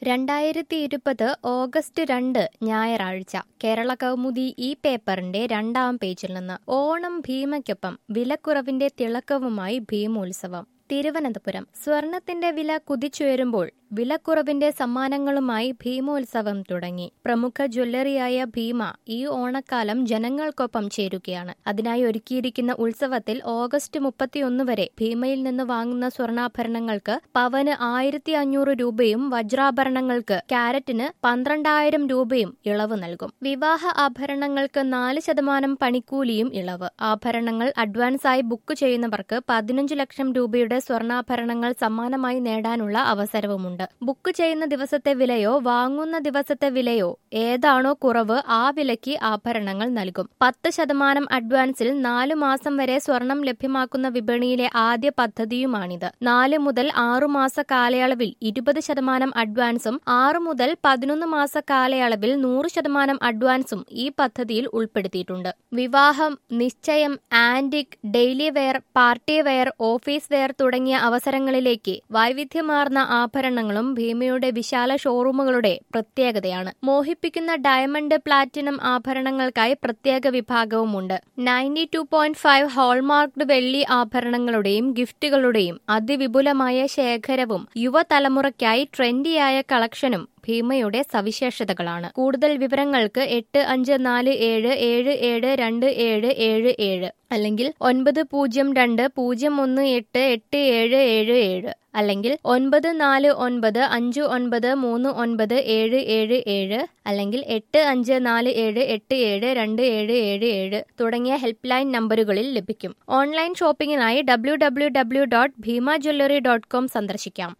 രണ്ടായിരത്തി ഇരുപത് ഓഗസ്റ്റ് രണ്ട് ഞായറാഴ്ച കേരള കൗമുദി ഈ പേപ്പറിന്റെ രണ്ടാം പേജിൽ നിന്ന് ഓണം ഭീമയ്ക്കൊപ്പം വിലക്കുറവിന്റെ തിളക്കവുമായി ഭീമോത്സവം തിരുവനന്തപുരം സ്വർണത്തിന്റെ വില കുതിച്ചുയരുമ്പോൾ വിലക്കുറവിന്റെ സമ്മാനങ്ങളുമായി ഭീമോത്സവം തുടങ്ങി പ്രമുഖ ജ്വല്ലറിയായ ഭീമ ഈ ഓണക്കാലം ജനങ്ങൾക്കൊപ്പം ചേരുകയാണ് അതിനായി ഒരുക്കിയിരിക്കുന്ന ഉത്സവത്തിൽ ഓഗസ്റ്റ് മുപ്പത്തിയൊന്ന് വരെ ഭീമയിൽ നിന്ന് വാങ്ങുന്ന സ്വർണ്ണാഭരണങ്ങൾക്ക് പവന് ആയിരത്തി അഞ്ഞൂറ് രൂപയും വജ്രാഭരണങ്ങൾക്ക് ക്യാരറ്റിന് പന്ത്രണ്ടായിരം രൂപയും ഇളവ് നൽകും വിവാഹ ആഭരണങ്ങൾക്ക് നാല് ശതമാനം പണിക്കൂലിയും ഇളവ് ആഭരണങ്ങൾ അഡ്വാൻസായി ബുക്ക് ചെയ്യുന്നവർക്ക് പതിനഞ്ച് ലക്ഷം രൂപയുടെ സ്വർണ്ണാഭരണങ്ങൾ സമ്മാനമായി നേടാനുള്ള അവസരവുമുണ്ട് ബുക്ക് ചെയ്യുന്ന ദിവസത്തെ വിലയോ വാങ്ങുന്ന ദിവസത്തെ വിലയോ ഏതാണോ കുറവ് ആ വിലയ്ക്ക് ആഭരണങ്ങൾ നൽകും പത്ത് ശതമാനം അഡ്വാൻസിൽ നാലു മാസം വരെ സ്വർണം ലഭ്യമാക്കുന്ന വിപണിയിലെ ആദ്യ പദ്ധതിയുമാണിത് നാല് മുതൽ ആറു മാസ കാലയളവിൽ ഇരുപത് ശതമാനം അഡ്വാൻസും ആറു മുതൽ പതിനൊന്ന് മാസ കാലയളവിൽ നൂറ് ശതമാനം അഡ്വാൻസും ഈ പദ്ധതിയിൽ ഉൾപ്പെടുത്തിയിട്ടുണ്ട് വിവാഹം നിശ്ചയം antique daily wear party wear office wear തുടങ്ങിയ അവസരങ്ങളിലേക്ക് വൈവിധ്യമാർന്ന ആഭരണങ്ങളും ഭീമയുടെ വിശാല ഷോറൂമുകളുടെ പ്രത്യേകതയാണ് മോഹിപ്പിക്കുന്ന ഡയമണ്ട് പ്ലാറ്റിനം ആഭരണങ്ങൾക്കായി പ്രത്യേക വിഭാഗവുമുണ്ട് ninety two point five hallmarked വെള്ളി ആഭരണങ്ങളുടെയും ഗിഫ്റ്റുകളുടെയും അതിവിപുലമായ ശേഖരവും യുവതലമുറയ്ക്കായി ട്രെൻഡിയായ കളക്ഷനും ഭീമയുടെ സവിശേഷതകളാണ് കൂടുതൽ വിവരങ്ങൾക്ക് എട്ട് അഞ്ച് നാല് ഏഴ് ഏഴ് ഏഴ് രണ്ട് ഏഴ് ഏഴ് ഏഴ് അല്ലെങ്കിൽ ഒൻപത് പൂജ്യം രണ്ട് പൂജ്യം ഒന്ന് എട്ട് എട്ട് ഏഴ് ഏഴ് ഏഴ് അല്ലെങ്കിൽ ഒൻപത് നാല് ഒൻപത് അഞ്ച് ഒൻപത് മൂന്ന് ഒൻപത് ഏഴ് ഏഴ് ഏഴ് അല്ലെങ്കിൽ എട്ട് അഞ്ച് നാല് ഏഴ് എട്ട് ഏഴ് രണ്ട് ഏഴ് ഏഴ് ഏഴ് തുടങ്ങിയ ഹെൽപ്പ് ലൈൻ നമ്പറുകളിൽ ലഭിക്കും ഓൺലൈൻ ഷോപ്പിംഗിനായി W W W dot Bhima jewellery dot com സന്ദർശിക്കാം